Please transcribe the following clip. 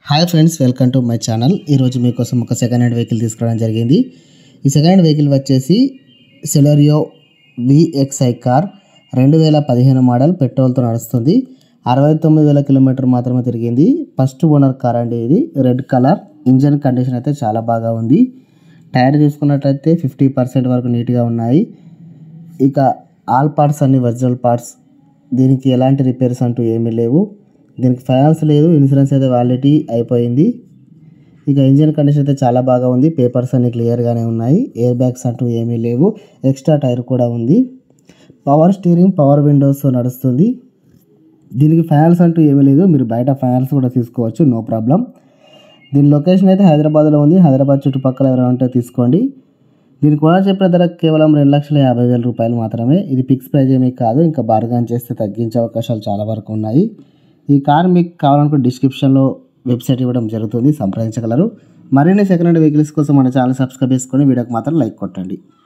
hi friends welcome to my channel ఈరోజు మీకోసం ఒక సెకండ్ హ్యాండ్ వెహికల్ తీసుకురావడం జరిగింది ఈ సెకండ్ హ్యాండ్ వెహికల్ వచ్చేసి సెలరియో విఎక్స్ఐ కార్ రెండు వేల పదిహేను మోడల్ పెట్రోల్తో నడుస్తుంది అరవై తొమ్మిది వేల కిలోమీటర్ మాత్రమే తిరిగింది ఫస్ట్ ఓనర్ కార్ అండి ఇది రెడ్ కలర్ ఇంజన్ కండిషన్ అయితే చాలా బాగా ఉంది టైర్ చూసుకున్నట్లయితే ఫిఫ్టీ పర్సెంట్ వరకు నీట్గా ఉన్నాయి ఇక ఆల్ పార్ట్స్ అన్ని ఒరిజినల్ పార్ట్స్ దీనికి ఎలాంటి రిపేర్స్ అంటూ ఏమీ లేవు దీనికి ఫైనాన్స్ లేదు ఇన్సూరెన్స్ అయితే వ్యాలిడిటీ అయిపోయింది ఇక ఇంజిన్ కండిషన్ అయితే చాలా బాగా ఉంది పేపర్స్ అన్ని క్లియర్గానే ఉన్నాయి ఎయిర్ బ్యాగ్స్ అంటూ ఏమీ లేవు ఎక్స్ట్రా టైర్ కూడా ఉంది పవర్ స్టీరింగ్ పవర్ విండోస్ నడుస్తుంది దీనికి ఫైనాన్స్ అంటూ ఏమీ లేదు మీరు బయట ఫైనాన్స్ కూడా తీసుకోవచ్చు నో ప్రాబ్లం దీని లొకేషన్ అయితే హైదరాబాద్లో ఉంది హైదరాబాద్ చుట్టుపక్కల ఎవరైనా ఉంటే తీసుకోండి దీని కూడా చెప్పిన ధర కేవలం రెండు లక్షల యాభై వేల రూపాయలు మాత్రమే ఇది ఫిక్స్ ప్రైజ్ ఏమీ కాదు ఇంకా బార్గాన్ చేస్తే తగ్గించే అవకాశాలు చాలా వరకు ఉన్నాయి ఈ కార్ మీకు కావాలనుకుంటే డిస్క్రిప్షన్లో వెబ్సైట్ ఇవ్వడం జరుగుతుంది సంప్రదించగలరు మరిన్ని సెకండ్ హ్యాండ్ వెహికల్స్ కోసం మన ఛానల్ సబ్స్క్రైబ్ చేసుకొని వీడియోకి మాత్రం లైక్ కొట్టండి